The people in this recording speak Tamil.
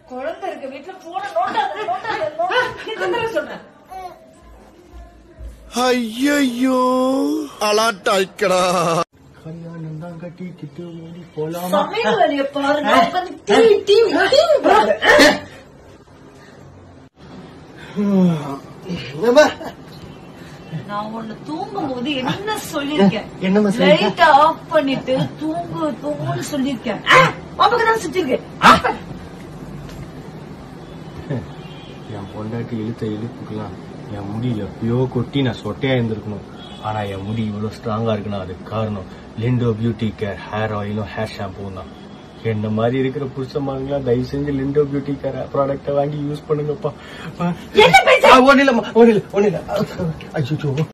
குழந்தை இருக்க வீட்டுல போன நோட்டாத நோட்டாத நோட்டாத. எத்தனை தடவை சொல்றேன் ஐயோ அலாட்டாய்க்கடா கல்யாணம் தான் கட்டிக்கிட்டு ஓடி போலாமா சமையல் வேலைய பாருங்க உட்கார்ந்து டிவி டிவி டிவி பாருங்க நான் உன்னை தூங்கும் போது என்ன சொல்லிருக்கேன் என்னம்மா சொல்லிருக்க? லைட்ட ஆஃப் பண்ணிட்டு தூங்கு தூங்குன்னு சொல்லிருக்கேன் பாப்பாக்கு தான் சுத்திருக்கு ஆஃப் பண்ணு. என் பொண்டாட்டி இழுத்த இழுப்புக்கெல்லாம் என் முடி எப்பயோ கொட்டி நான் சொட்டையா இருந்திருக்கணும் ஆனா என் முடி இவ்வளவு ஸ்ட்ராங்கா இருக்குன்னா அதுக்கு காரணம் லிண்டோ பியூட்டி கேர் ஹேர் ஆயிலும் ஹேர் ஷாம்பூவும் தான் என்ன மாதிரி இருக்கிற புருஷமாங்களா தயவு செஞ்சு லிண்டோ பியூட்டி கேர் ப்ராடக்ட்டை வாங்கி யூஸ் பண்ணுங்கப்பா என்ன பேச ஒன்னு இல்லம்மா ஒன்னு இல்ல ஒன்னு இல்ல ஐயோ